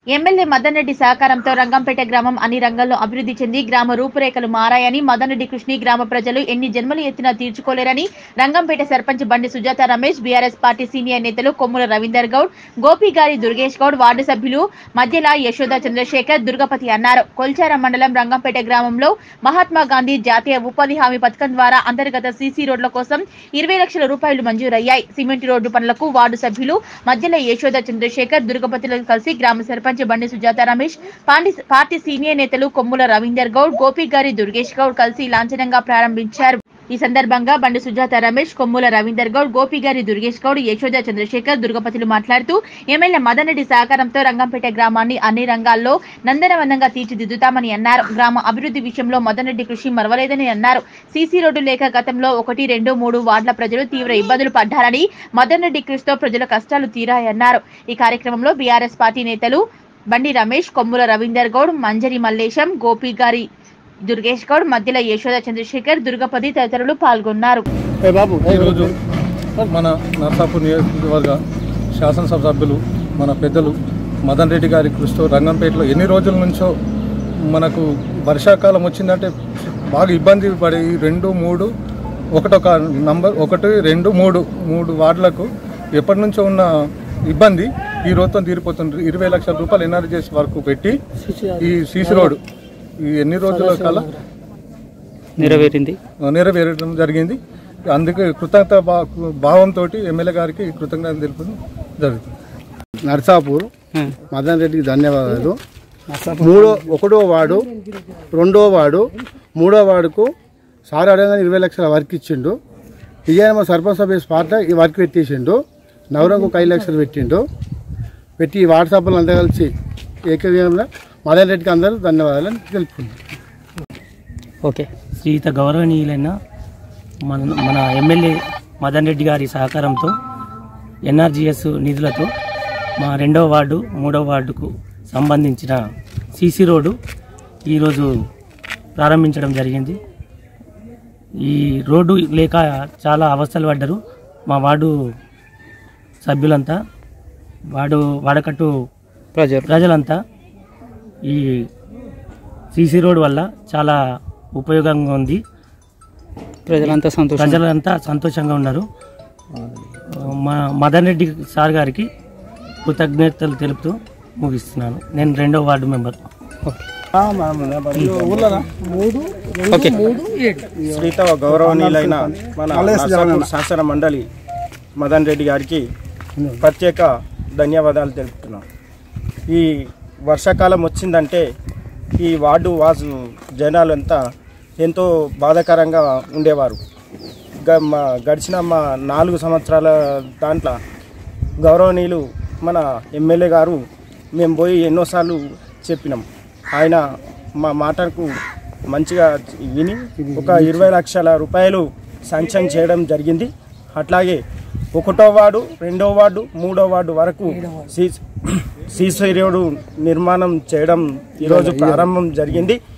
MLA Madan Reddy సహకారంతో రంగంపేట గ్రామం అన్ని రంగాల్లో అభివృద్ధి చెంది గ్రామ రూపురేఖలు మారాయని మదన్ రెడ్డి కృష్ణి గ్రామ ప్రజలు ఎన్ని జన్మలు ఎత్తినా తీర్చుకోలేరని Rangampet sarpanch Bandi Sujatha Ramesh BRS party senior నేతలు కొమ్ముల రవీందర్ గౌడ్ గోపిగారి దుర్గేష్ గౌడ్ వార్డు సభ్యులు మధ్యల యశోద చంద్రశేఖర్ దుర్గపతి అన్నారు కొల్చార మండలం రంగంపేట గ్రామంలో మహాత్మా గాంధీ జాతీయ ఉపాధి హామీ పథకం ద్వారా అంతర్గత సీసీ రోడ్ల కోసం ఇరవై లక్షల రూపాయలు మంజూరయ్యాయి సిమెంట్ రోడ్డు పనులకు వార్డు సభ్యులు మధ్యల యశోద చంద్రశేఖర్ దుర్గపతిలను కలిసి గ్రామ సర్పంచ్ బండి సుజాత రమేష్ పాండి పార్టీ సీనియర్ నేతలు కొమ్ముల రవీందర్ గౌడ్ గోపిగారి దుర్గేష్ గౌడ్ కలిసి లాంఛనంగా ప్రారంభించారు ఈ సందర్భంగా బండి సుజాత రమేష్ కొమ్ముల రవీందర్ గౌడ్ గోపిగారి దుర్గేష్ గౌడ్ యశోద చంద్రశేఖర్ దుర్గపతిలు మాట్లాడుతూ ఎమ్మెల్యే మదన్ రెడ్డి సహకారంతో రంగంపేట గ్రామాన్ని అన్ని రంగాల్లో నందనవనంగా తీర్చిదిద్దుతామని అన్నారు గ్రామ అభివృద్ధి విషయంలో మదన్ రెడ్డి కృషి మరవలేదని అన్నారు సీసీ రోడ్డు లేక గతంలో ఒకటి రెండు మూడు వార్డుల ప్రజలు తీవ్ర ఇబ్బందులు పడ్డారని మదన్ రెడ్డి కృషితో ప్రజల కష్టాలు తీరాయన్నారు ఈ కార్యక్రమంలో బీఆర్ఎస్ పార్టీ నేతలు బండి రమేష్ కొమ్ముల రవీందర్ గౌడ్ మంజరి మల్లేశం గోపి గారి దుర్గేష్ గౌడ్ మధ్యల యశోద చంద్రశేఖర్ దుర్గపతి తదితరులు పాల్గొన్నారు ఏ బాబు ఏ ఈరోజు మన నర్సాపూర్ నియోజకవర్గ శాసనసభ సభ్యులు మన పెద్దలు మదన్ రెడ్డి గారి కృషితో రంగంపేటలో ఎన్ని రోజుల నుంచో మనకు వర్షాకాలం వచ్చిందంటే బాగా ఇబ్బంది పడి రెండు మూడు ఒకటొక నంబర్ ఒకటి రెండు మూడు మూడు వార్డులకు ఎప్పటి నుంచో ఉన్న ఇబ్బంది ఈ రోజుతో తీరిపోతుంది ఇరవై లక్షల రూపాయలు ఎన్ఆర్జీఎస్ వరకు పెట్టి ఈ సీసీ రోడ్ ఈ ఎన్ని రోజుల కాలం నెరవేరింది నెరవేరడం జరిగింది అందుకే కృతజ్ఞత భావంతో ఎమ్మెల్యే గారికి కృతజ్ఞత తెలుపడం జరుగుతుంది నర్సాపూర్ మదన్ రెడ్డికి ధన్యవాదాలు మూడో ఒకటో వార్డు రెండో వార్డు మూడో వార్డుకు సార్ అడగని ఇరవై లక్షల వర్క్ ఇచ్చిండు ఇయ్యామ సర్పంచ్ సభ్య స్పాట్ ఈ వర్క్ పెట్టేసిండు నవరంకు ఒక ఐదు లక్షలు పెట్టిండు పెట్టి ఈ వార్డు సభ్యులు అందరూ కలిసి ఏకగ్రీవంగా మదన్ రెడ్డికి అందరూ ధన్యవాదాలు తెలుపుకుంటాం ఓకే శ్రీయుత గౌరవనీయులైన మన మన ఎమ్మెల్యే మదన్ రెడ్డి గారి సహకారంతో ఎన్ఆర్జీఎస్ నిధులతో మా రెండవ వార్డు మూడవ వార్డుకు సంబంధించిన సీసీ రోడ్డు ఈరోజు ప్రారంభించడం జరిగింది ఈ రోడ్డు లేక చాలా అవస్థలు పడ్డారు మా వార్డు సభ్యులంతా వార్డు వాడకట్టు ప్రజలు ప్రజలంతా ఈ సీసీ రోడ్ వల్ల చాలా ఉపయోగంగా ఉంది ప్రజలంతా సంతోషం ప్రజలంతా సంతోషంగా ఉన్నారు మా మదన్ రెడ్డి సార్ గారికి కృతజ్ఞతలు తెలుపుతూ ముగిస్తున్నాను నేను రెండో వార్డు మెంబర్ ఓకే శ్రీత గౌరవనీయులైన మన నర్సాపూర్ శాసన మండలి మదన్ రెడ్డి గారికి ప్రత్యేక ధన్యవాదాలు తెలుపుతున్నాం ఈ వర్షాకాలం వచ్చిందంటే ఈ వార్డు వాసు జనాలంతా ఎంతో బాధాకరంగా ఉండేవారు గ- మా గడిచిన మా నాలుగు సంవత్సరాల దాంట్లో గౌరవనీయులు మన ఎమ్మెల్యే గారు మేము పోయి ఎన్నోసార్లు చెప్పినాం ఆయన మా మాటకు మంచిగా విని ఒక ఇరవై లక్షల రూపాయలు శాంక్షన్ చేయడం జరిగింది అట్లాగే ఒకటో వార్డు రెండో వార్డు మూడో వార్డు వరకు సీ సీసీ రోడ్డు నిర్మాణం చేయడం ఈరోజు ప్రారంభం జరిగింది